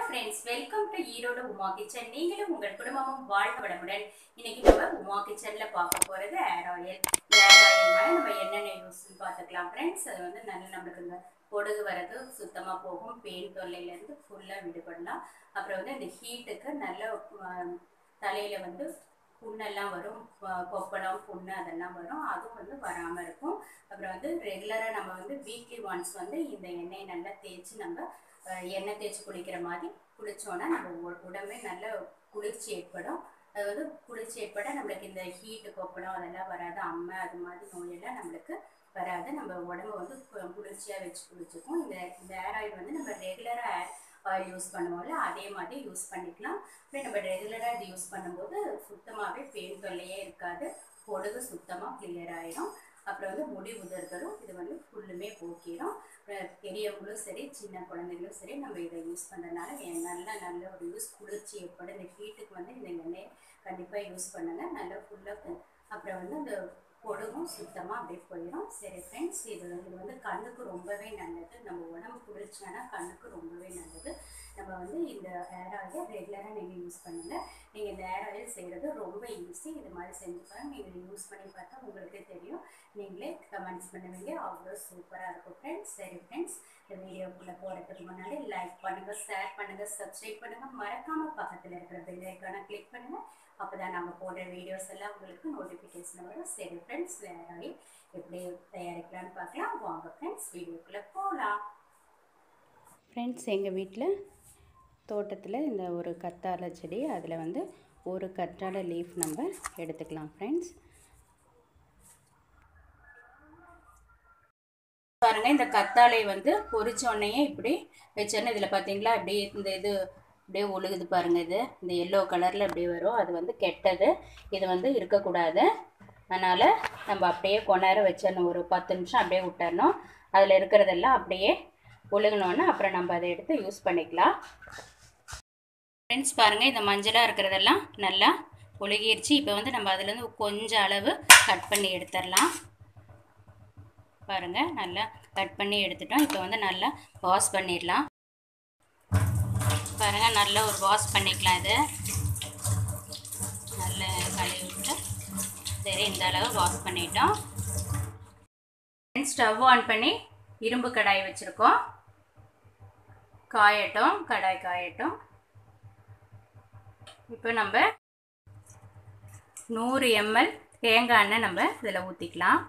friends welcome to Erode Uma kitchen நீங்களும் உங்கள் குடும்பமும் வாழ்க வளமுடன் இன்னைக்கு நம்ம உமா கிச்சன்ல பார்க்க போறது ஏர் ஆயில் இந்த ஏர் ஆயில்னால நம்ம என்னென்ன யூஸ்ன்னு பார்த்துக்கலாம் ஃப்ரெண்ட்ஸ் அது வந்து நல்ல நம்மளுக்கு இந்த பொடுகு வரது சுத்தமா போகும் பெயின் தொல்லையில இருந்து ஃபுல்லா விடுபடலாம் அப்புறம் வந்து இந்த ஹீட்டுக்கு நல்ல ஆஹ், தலையில வந்து புண்ணெல்லாம் வரும் ஆஹ், கொப்பளம் புண்ணு அதெல்லாம் வரும் அதுவும் வந்து வராம இருக்கும் அப்புறம் வந்து ரெகுலரா நம்ம வந்து வீக்லி ஒன்ஸ் வந்து இந்த எண்ணெய் நல்லா தேய்ச்சி நம்ம அஹ், எண்ணெய் தேய்ச்சி குளிக்கிற மாதிரி குளிச்சோன்னா நம்ம உ- உடம்பே நல்ல குளிர்ச்சி ஏற்படும் அது வந்து குளிர்ச்சி ஏற்பட நம்மளுக்கு இந்த ஹீட்டு கொப்பளம் அதெல்லாம் வராது அம்மை அது மாதிரி நோயெல்லாம் நம்மளுக்கு வராது நம்ம உடம்ப வந்து கு- குளிர்ச்சியா வச்சு குளிச்சுக்கும் இந்த இந்த ஏர் ஆயில் வந்து நம்ம ரெகுலரா ஆயில் யூஸ் பண்ணுவோம்ல அதே மாதிரி யூஸ் பண்ணிக்கலாம் அப்புறம் நம்ம ரெகுலராக இது யூஸ் பண்ணும்போது சுத்தமாகவே பெயின் தொல்லையே இருக்காது பொடுகு சுத்தமாக கிளியர் ஆயிடும் அப்புறம் வந்து முடி உதிர்தலும் இது வந்து ஃபுல்லுமே போக்கிடும் அப்புறம் பெரியவங்களும் சரி சின்ன குழந்தைங்களும் சரி நம்ம இதை யூஸ் பண்ணுறதுனால நல்ல நல்ல ஒரு யூஸ் குளிர்ச்சி ஏற்படும் இந்த ஹீட்டுக்கு வந்து இந்த எண்ணெயை கண்டிப்பாக யூஸ் பண்ணுங்க நல்லா ஃபுல்லாக அப்புறம் வந்து அந்த பொடுகும் சுத்தமாக அப்படியே போயிடும் சரி ஃப்ரெண்ட்ஸ் இது இது வந்து கண்ணுக்கு ரொம்பவே நல்லது நம்ம உடம்பு குளிர்ச்சியானா கண்ணுக்கு ரொம்பவே நல்லது நம்ம வந்து இந்த ஏர் ஆயிலை ரெகுலராக நீங்கள் யூஸ் பண்ணுங்கள் நீங்கள் இந்த ஏர் ஆயில் செய்கிறது ரொம்ப ஈஸி இது மாதிரி செஞ்சு பாருங்க நீங்கள் யூஸ் பண்ணி பார்த்தா உங்களுக்கே தெரியும் நீங்களே கமெண்ட்ஸ் பண்ணுவீங்க அவ்வளோ சூப்பராக இருக்கும் ஃப்ரெண்ட்ஸ் சரி ஃப்ரெண்ட்ஸ் இந்த வீடியோக்குள்ளே போகிறதுக்கு முன்னாடி லைக் பண்ணுங்கள் ஷேர் பண்ணுங்கள் சப்ஸ்கிரைப் பண்ணுங்கள் மறக்காமல் பக்கத்தில் இருக்கிற பெல் ஐக்கானை கிளிக் பண்ணுங்கள் அப்போ தான் நாங்கள் போடுற வீடியோஸ் எல்லாம் உங்களுக்கு நோட்டிஃபிகேஷன் வரும் சரி ஃப்ரெண்ட்ஸ் வேற ஆயில் எப்படி தயாரிக்கலாம்னு பார்க்கலாம் வாங்க ஃப்ரெண்ட்ஸ் வீடியோக்குள்ளே போகலாம் ஃப்ரெண்ட்ஸ் எங்கள் வீட்டில் தோட்டத்தில் இந்த ஒரு கத்தாழை செடி அதில் வந்து ஒரு கற்றாழை லீஃப் நம்ம எடுத்துக்கலாம் ஃப்ரெண்ட்ஸ் பாருங்க இந்த கத்தாழை வந்து பொரிச்ச உடனேயே இப்படி வச்சோன்னே இதில் பார்த்தீங்களா அப்படியே இந்த இது அப்படியே ஒழுகுது பாருங்க இது இந்த எல்லோ கலரில் அப்படியே வரும் அது வந்து கெட்டது இது வந்து இருக்கக்கூடாது அதனால் நம்ம அப்படியே கொஞ்ச நேரம் வச்சிடணும் ஒரு பத்து நிமிஷம் அப்படியே விட்டுறணும் அதில் இருக்கிறதெல்லாம் அப்படியே ஒழுகுனோன்னா அப்புறம் நம்ம அதை எடுத்து யூஸ் பண்ணிக்கலாம் ஃப்ரெண்ட்ஸ் பாருங்கள் இந்த மஞ்சளாக இருக்கிறதெல்லாம் நல்லா ஒழுகிருச்சு இப்போ வந்து நம்ம அதுலேருந்து கொஞ்சம் அளவு கட் பண்ணி எடுத்துடலாம் பாருங்கள் நல்லா கட் பண்ணி எடுத்துட்டோம் இப்போ வந்து நல்லா வாஷ் பண்ணிடலாம் பாருங்கள் நல்லா ஒரு வாஷ் பண்ணிக்கலாம் இது நல்லா கழுவி விட்டு சரி இந்த அளவு வாஷ் பண்ணிட்டோம் ஸ்டவ் ஆன் பண்ணி இரும்பு கடாய் வச்சுருக்கோம் காயட்டும் கடாய் காயட்டும் இப்போ நம்ம நூறு எம்எல் தேங்காய் எண்ணெய் நம்ம இதில் ஊற்றிக்கலாம்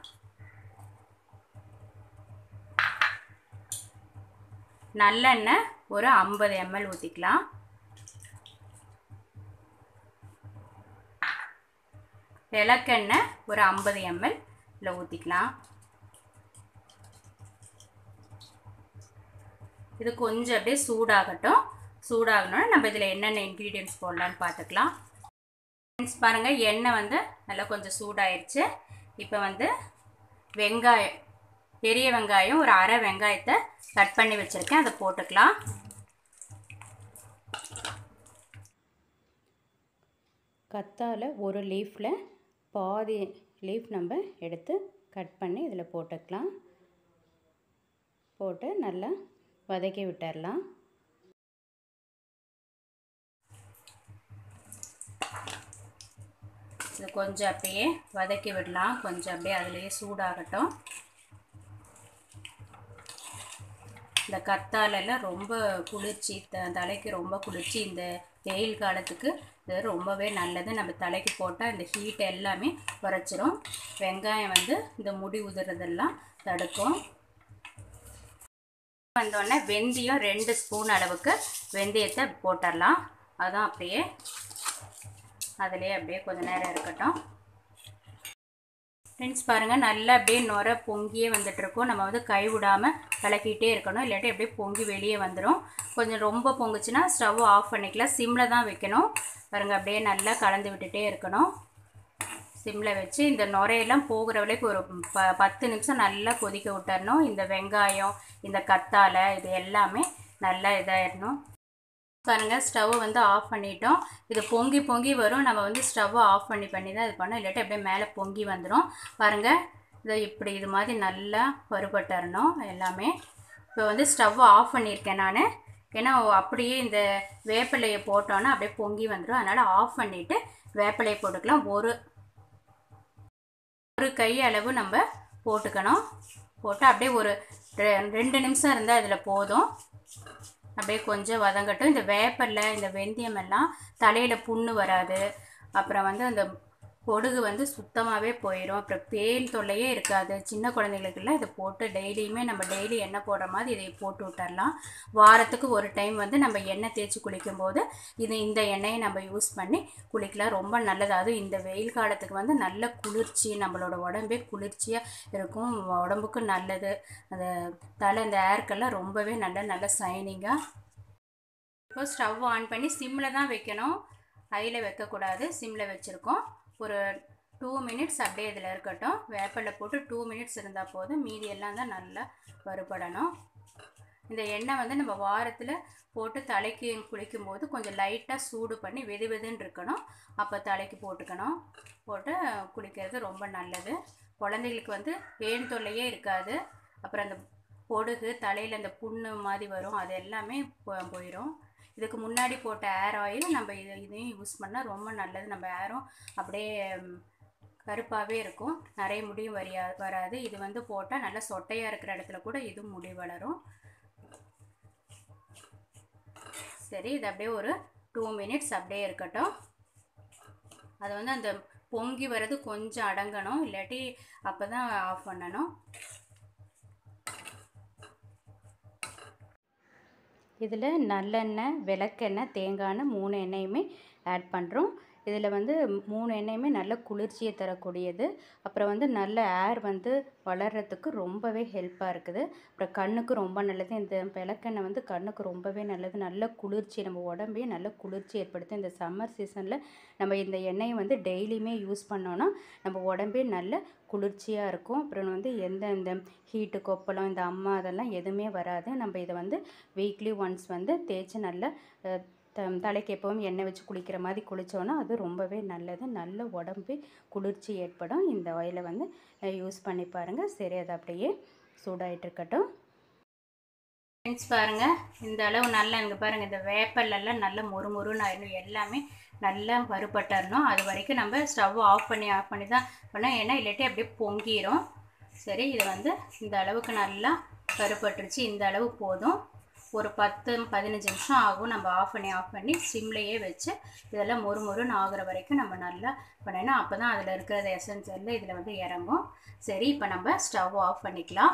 நல்லெண்ணெய் ஒரு ஐம்பது எம்எல் ஊற்றிக்கலாம் விளக்கெண்ணெய் ஒரு ஐம்பது எம்எல் இதில் ஊற்றிக்கலாம் இது கொஞ்சம் அப்படியே சூடாகட்டும் சூடாகணும்னா நம்ம இதில் என்னென்ன இன்க்ரீடியன்ஸ் போடலான்னு பார்த்துக்கலாம் ஃப்ரெண்ட்ஸ் பாருங்கள் எண்ணெய் வந்து நல்லா கொஞ்சம் சூடாயிருச்சு இப்போ வந்து வெங்காயம் பெரிய வெங்காயம் ஒரு அரை வெங்காயத்தை கட் பண்ணி வச்சுருக்கேன் அதை போட்டுக்கலாம் கத்தாழை ஒரு லீஃபில் பாதி லீஃப் நம்ம எடுத்து கட் பண்ணி இதில் போட்டுக்கலாம் போட்டு நல்லா வதக்கி விட்டுறலாம் இது கொஞ்சம் அப்படியே வதக்கி விடலாம் கொஞ்சம் அப்படியே அதுலேயே சூடாகட்டும் இந்த கத்தாழெல்லாம் ரொம்ப குளிர்ச்சி த தலைக்கு ரொம்ப குளிர்ச்சி இந்த வெயில் காலத்துக்கு இது ரொம்பவே நல்லது நம்ம தலைக்கு போட்டால் இந்த ஹீட் எல்லாமே குறைச்சிரும் வெங்காயம் வந்து இந்த முடி உதிரதெல்லாம் தடுக்கும் வந்தோடனே வெந்தயம் ரெண்டு ஸ்பூன் அளவுக்கு வெந்தயத்தை போட்டுடலாம் அதான் அப்படியே அதிலே அப்படியே கொஞ்ச நேரம் இருக்கட்டும் ஃப்ரெண்ட்ஸ் பாருங்கள் நல்லா அப்படியே நுர பொங்கியே வந்துட்டுருக்கும் நம்ம வந்து கை விடாமல் கலக்கிட்டே இருக்கணும் இல்லாட்டி அப்படியே பொங்கி வெளியே வந்துடும் கொஞ்சம் ரொம்ப பொங்குச்சுன்னா ஸ்டவ் ஆஃப் பண்ணிக்கலாம் சிம்மில் தான் வைக்கணும் பாருங்கள் அப்படியே நல்லா கலந்து விட்டுட்டே இருக்கணும் சிம்மில் வச்சு இந்த நுரையெல்லாம் போகிற வரைக்கும் ஒரு ப பத்து நிமிஷம் நல்லா கொதிக்க விட்டுறணும் இந்த வெங்காயம் இந்த கத்தாழை இது எல்லாமே நல்லா இதாகிடணும் பாருங்க ஸ்டவ் வந்து ஆஃப் பண்ணிட்டோம் இது பொங்கி பொங்கி வரும் நம்ம வந்து ஸ்டவ்வை ஆஃப் பண்ணி பண்ணி தான் இது பண்ணோம் இல்லாட்டி அப்படியே மேலே பொங்கி வந்துடும் பாருங்கள் இது இப்படி இது மாதிரி நல்லா வறுபட்டுறணும் எல்லாமே இப்போ வந்து ஸ்டவ்வை ஆஃப் பண்ணியிருக்கேன் நான் ஏன்னா அப்படியே இந்த வேப்பிலையை போட்டோன்னா அப்படியே பொங்கி வந்துடும் அதனால் ஆஃப் பண்ணிவிட்டு வேப்பிலையை போட்டுக்கலாம் ஒரு ஒரு கை அளவு நம்ம போட்டுக்கணும் போட்டு அப்படியே ஒரு ரெ- ரெண்டு நிமிஷம் இருந்தால் அதில் போதும் அப்படியே கொஞ்சம் வதங்கட்டும் இந்த வேப்பல்ல இந்த வெந்தயம் எல்லாம் தலையில் புண்ணு வராது அப்புறம் வந்து அந்த பொடுகு வந்து சுத்தமாகவே போயிடும் அப்புறம் பேன் தொல்லையே இருக்காது சின்ன குழந்தைங்களுக்கெல்லாம் இதை போட்டு டெய்லியுமே நம்ம டெய்லி எண்ணெய் போடுற மாதிரி இதை போட்டு விட்டுறலாம் வாரத்துக்கு ஒரு டைம் வந்து நம்ம எண்ணெய் தேய்ச்சி குளிக்கும்போது இது இந்த எண்ணெயை நம்ம யூஸ் பண்ணி குளிக்கலாம் ரொம்ப நல்லது அதுவும் இந்த வெயில் காலத்துக்கு வந்து நல்ல குளிர்ச்சி நம்மளோட உடம்பே குளிர்ச்சியாக இருக்கும் உடம்புக்கு நல்லது அந்த தலை இந்த ஏர்க்கெல்லாம் ரொம்பவே நல்ல நல்ல சைனிங்காக இப்போ ஸ்டவ் ஆன் பண்ணி சிம்மில் தான் வைக்கணும் ஹையில் வைக்கக்கூடாது சிம்மில் வச்சுருக்கோம் ஒரு டூ மினிட்ஸ் அப்படியே இதில் இருக்கட்டும் வேப்பிலை போட்டு டூ மினிட்ஸ் இருந்தால் போதும் மீதி எல்லாம் தான் நல்லா வறுபடணும் இந்த எண்ணெய் வந்து நம்ம வாரத்தில் போட்டு தலைக்கு குளிக்கும்போது கொஞ்சம் லைட்டாக சூடு பண்ணி வெது வெதுன்னு இருக்கணும் அப்போ தலைக்கு போட்டுக்கணும் போட்டு குளிக்கிறது ரொம்ப நல்லது குழந்தைகளுக்கு வந்து பேன் தொல்லையே இருக்காது அப்புறம் அந்த பொடுகு தலையில் அந்த புண்ணு மாதிரி வரும் அது எல்லாமே போ- போயிடும் இதுக்கு முன்னாடி போட்ட ஏர் ஆயில் நம்ம இது இதையும் யூஸ் பண்ணால் ரொம்ப நல்லது நம்ம ஏரும் அப்படியே ம், கருப்பாகவே இருக்கும் நிறைய முடியும் வரியா வராது இது வந்து போட்டால் நல்லா சொட்டையாக இருக்கிற இடத்துல கூட இது முடி வளரும் சரி இது அப்படியே ஒரு டூ மினிட்ஸ் அப்படியே இருக்கட்டும் அது வந்து அந்த பொங்கி வர்றது கொஞ்சம் அடங்கணும் இல்லாட்டி அப்போ தான் ஆஃப் பண்ணணும் இதில் நல்லெண்ணெய் விளக்கெண்ணெய் தேங்காய் எண்ணெய் மூணு எண்ணெயுமே ஆட் பண்ணுறோம் இதில் வந்து மூணு எண்ணெயுமே நல்ல குளிர்ச்சியை தரக்கூடியது அப்புறம் வந்து நல்ல ஏர் வந்து வளர்கிறதுக்கு ரொம்பவே ஹெல்ப்பாக இருக்குது அப்புறம் கண்ணுக்கு ரொம்ப நல்லது இந்த விளக்கெண்ணெய் வந்து கண்ணுக்கு ரொம்பவே நல்லது நல்ல குளிர்ச்சி நம்ம உடம்பே நல்ல குளிர்ச்சி ஏற்படுத்தும் இந்த சம்மர் சீசனில் நம்ம இந்த எண்ணெயை வந்து டெய்லியுமே யூஸ் பண்ணோன்னா நம்ம உடம்பே நல்ல குளிர்ச்சியாக இருக்கும் அப்புறம் வந்து எந்த இந்த ஹீட்டு கொப்பளம் இந்த அம்மா அதெல்லாம் எதுவுமே வராது நம்ம இதை வந்து வீக்லி ஒன்ஸ் வந்து தேய்ச்சி நல்லா அஹ், த- தலைக்கு எப்பவும் எண்ணெய் வச்சு குளிக்கிற மாதிரி குளித்தோன்னா அது ரொம்பவே நல்லது நல்ல உடம்பு குளிர்ச்சி ஏற்படும் இந்த ஆயிலை வந்து யூஸ் பண்ணி பாருங்கள் சரி அது அப்படியே சூடாயிட்டு இருக்கட்டும் ஃப்ரெண்ட்ஸ் பாருங்கள் இந்த அளவு நல்லா இங்கே பாருங்கள் இந்த வேப்பல்லாம் நல்லா மொறு மொறுன்னு ஆயிடும் எல்லாமே நல்லா வறுபட்டரணும் அது வரைக்கும் நம்ம ஸ்டவ் ஆஃப் பண்ணி ஆஃப் பண்ணி தான் பண்ணோம் ஏன்னா இல்லாட்டி அப்படியே பொங்கிரும் சரி இது வந்து இந்த அளவுக்கு நல்லா வறுபட்டுருச்சு இந்த அளவு போதும் ஒரு பத்து பதினஞ்சு நிமிஷம் ஆகும் நம்ம ஆஃப் பண்ணி ஆஃப் பண்ணி சிம்லேயே வச்சு இதெல்லாம் மொறு மொறுன்னு ஆகுற வரைக்கும் நம்ம நல்லா பண்ணணும் அப்போ தான் அதில் இருக்கிற எசன்ஸ் எல்லாம் இதில் வந்து இறங்கும் சரி இப்போ நம்ம ஸ்டவ் ஆஃப் பண்ணிக்கலாம்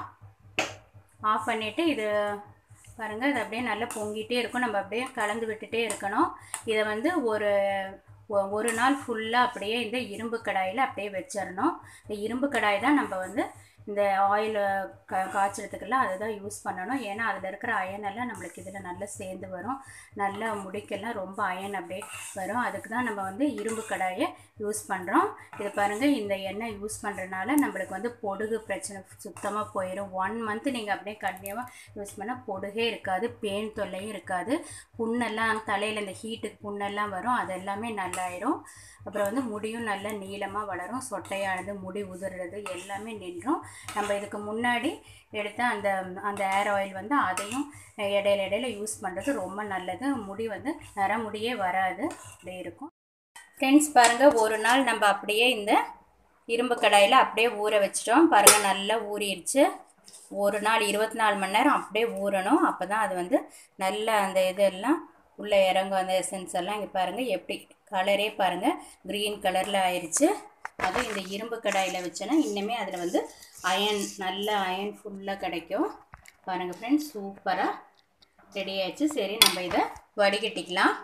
ஆஃப் பண்ணிவிட்டு இது பாருங்கள் இது அப்படியே நல்லா பொங்கிட்டே இருக்கும் நம்ம அப்படியே கலந்து விட்டுட்டே இருக்கணும் இதை வந்து ஒரு ஒ- ஒரு நாள் ஃபுல்லாக அப்படியே இந்த இரும்பு கடாயில் அப்படியே வச்சிடணும் இந்த இரும்பு கடாய் தான் நம்ம வந்து இந்த ஆயில் கா காய்ச்சறதுக்கெல்லாம் அதை தான் யூஸ் பண்ணணும் ஏன்னா அதில் இருக்கிற அயன் எல்லாம் நம்மளுக்கு இதில் நல்லா சேர்ந்து வரும் நல்லா முடிக்கெல்லாம் ரொம்ப அயன் அப்படியே வரும் அதுக்கு தான் நம்ம வந்து இரும்பு கடாயை யூஸ் பண்ணுறோம் இது பாருங்கள் இந்த எண்ணெய் யூஸ் பண்ணுறதுனால நம்மளுக்கு வந்து பொடுகு பிரச்சனை சுத்தமாக போயிடும் ஒன் மந்த் நீங்கள் அப்படியே கண்டினியூவாக யூஸ் பண்ணால் பொடுகே இருக்காது பேன் தொல்லையும் இருக்காது புண்ணெல்லாம் தலையில் இந்த ஹீட்டுக்கு புண்ணெல்லாம் வரும் அது எல்லாமே நல்லாயிரும் அப்புறம் வந்து முடியும் நல்லா நீளமாக வளரும் சொட்டையானது முடி உதிர்றது எல்லாமே நின்றும் நம்ம இதுக்கு முன்னாடி எடுத்த அந்த அந்த ஏர் ஆயில் வந்து அதையும் இடையில இடையில யூஸ் பண்ணுறது ரொம்ப நல்லது முடி வந்து நர முடியே வராது அப்படியே இருக்கும் ஃப்ரெண்ட்ஸ் பாருங்கள் ஒரு நாள் நம்ம அப்படியே இந்த இரும்பு கடாயில் அப்படியே ஊற வச்சிட்டோம் பாருங்கள் நல்லா ஊறிடுச்சு ஒரு நாள் இருபத்தி நாலு மணி நேரம் அப்படியே ஊறணும் அப்போ தான் அது வந்து நல்ல அந்த இதெல்லாம் உள்ளே இறங்கும் அந்த எசன்ஸ் எல்லாம் இங்கே பாருங்கள் எப்படி கலரே பாருங்கள் க்ரீன் கலரில் ஆயிடுச்சு அதுவும் இந்த இரும்பு கடாயில் வச்சோன்னா இன்னுமே அதில் வந்து அயன் நல்ல அயன் ஃபுல்லாக கிடைக்கும் பாருங்கள் ஃப்ரெண்ட்ஸ் சூப்பராக ரெடி ஆயிடுச்சு சரி நம்ம இதை வடிகட்டிக்கலாம்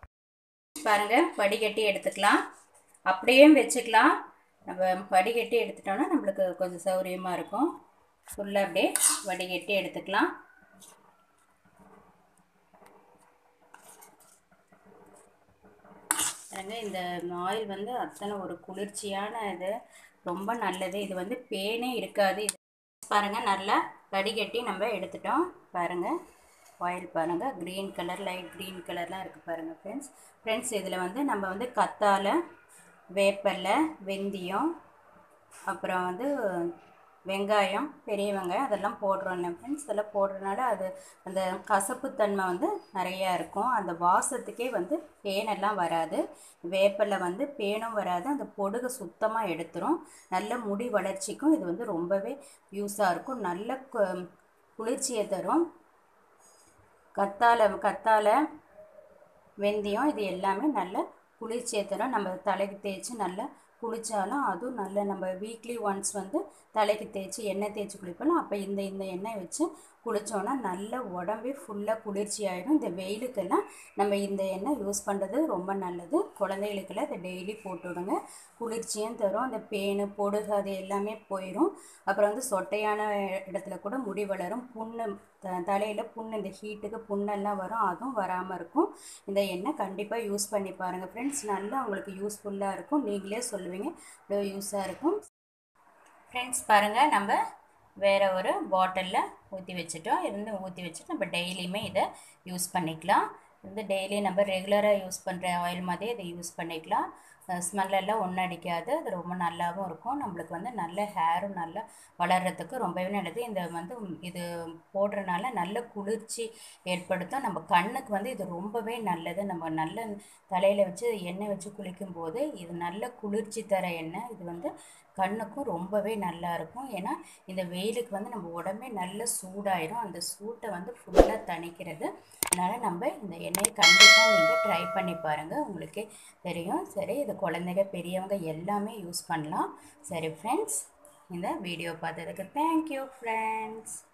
பாருங்க வடிகட்டி எடுத்துக்கலாம் அப்படியே வச்சுக்கலாம் நம்ம வடிகட்டி எடுத்துட்டோம்னா நம்மளுக்கு கொஞ்சம் சௌரியமாக இருக்கும் ஃபுல்லாக அப்படியே வடிகட்டி எடுத்துக்கலாம் பாருங்க இந்த ஆயில் வந்து அத்தனை ஒரு குளிர்ச்சியான இது ரொம்ப நல்லது இது வந்து பேனே இருக்காது இது பாருங்க நல்லா வடிகட்டி நம்ம எடுத்துட்டோம் பாருங்க ஆயில் பாருங்க க்ரீன் கலர் லைட் க்ரீன் கலர்லாம் இருக்குது பாருங்க ஃப்ரெண்ட்ஸ் ஃப்ரெண்ட்ஸ் இதில் வந்து நம்ம வந்து கத்தாழை வேப்பலை வெந்தயம் அப்புறம் வந்து வெங்காயம் பெரிய வெங்காயம் அதெல்லாம் போடுறோம்ல ஃப்ரெண்ட்ஸ் இதெல்லாம் போடுறதுனால அது அந்த கசப்புத்தன்மை வந்து நிறையா இருக்கும் அந்த வாசத்துக்கே வந்து பேனெல்லாம் வராது வேப்பிலை வந்து பேனும் வராது அந்த பொடுகை சுத்தமாக எடுத்துரும் நல்ல முடி வளர்ச்சிக்கும் இது வந்து ரொம்பவே யூஸாக இருக்கும் நல்ல கு- குளிர்ச்சியை தரும் கத்தாழை கத்தாழை வெந்தயம் இது எல்லாமே நல்ல குளிர்ச்சியை தரும் நம்ம தலைக்கு தேய்ச்சி நல்லா குளித்தாலும் அதுவும் நல்ல நம்ம வீக்லி ஒன்ஸ் வந்து தலைக்கு தேய்ச்சி எண்ணெய் தேய்ச்சி குளிப்போம் அப்போ இந்த இந்த எண்ணெய் வச்சு குளித்தோன்னா நல்ல உடம்பே ஃபுல்லாக குளிர்ச்சி ஆகிடும் இந்த வெயிலுக்கெல்லாம் நம்ம இந்த எண்ணெய் யூஸ் பண்ணுறது ரொம்ப நல்லது குழந்தைகளுக்கெல்லாம் இதை டெய்லி போட்டு விடுங்க குளிர்ச்சியும் தரும் அந்த பேனு பொடுகு அது எல்லாமே போயிடும் அப்புறம் வந்து சொட்டையான இடத்துல கூட முடி வளரும் புண்ணு த- தலையில் புண்ணு இந்த ஹீட்டுக்கு புண்ணெல்லாம் வரும் அதுவும் வராமல் இருக்கும் இந்த எண்ணெய் கண்டிப்பாக யூஸ் பண்ணி பாருங்கள் ஃப்ரெண்ட்ஸ் நல்லா உங்களுக்கு யூஸ்ஃபுல்லாக இருக்கும் நீங்களே சொல்லுவீங்க இவ்வளோ யூஸாக இருக்கும் ஃப்ரெண்ட்ஸ் பாருங்கள் நம்ம வேறு ஒரு பாட்டிலில் ஊற்றி வச்சுட்டோம் இருந்து ஊற்றி வச்சுட்டு நம்ம டெய்லியுமே இதை யூஸ் பண்ணிக்கலாம் வந்து டெய்லி நம்ம ரெகுலராக யூஸ் பண்ணுற ஆயில் மாதிரியே இதை யூஸ் பண்ணிக்கலாம் ஸ்மெல் எல்லாம் ஒன்றும் அடிக்காது அது ரொம்ப நல்லாவும் இருக்கும் நம்மளுக்கு வந்து நல்ல ஹேரும் நல்லா வளர்கிறதுக்கு ரொம்பவே நல்லது இந்த வந்து இது போடுறனால நல்ல குளிர்ச்சி ஏற்படுத்தும் நம்ம கண்ணுக்கு வந்து இது ரொம்பவே நல்லது நம்ம நல்ல தலையில் வச்சு எண்ணெய் வச்சு குளிக்கும்போது இது நல்ல குளிர்ச்சி தர எண்ணெய் இது வந்து கண்ணுக்கும் ரொம்பவே நல்லா இருக்கும் ஏன்னா இந்த வெயிலுக்கு வந்து நம்ம உடம்பே நல்ல சூடாயிரும் அந்த சூட்டை வந்து ஃபுல்லாக தணிக்கிறது அதனால் நம்ம இந்த எண்ணெயை கண்டிப்பாக நீங்கள் ட்ரை பண்ணி பாருங்கள் உங்களுக்கே தெரியும் சரி இது குழந்தைங்க பெரியவங்க எல்லாமே யூஸ் பண்ணலாம் சரி ஃப்ரெண்ட்ஸ் இந்த வீடியோ பார்த்ததுக்கு தேங்க்யூ ஃப்ரெண்ட்ஸ்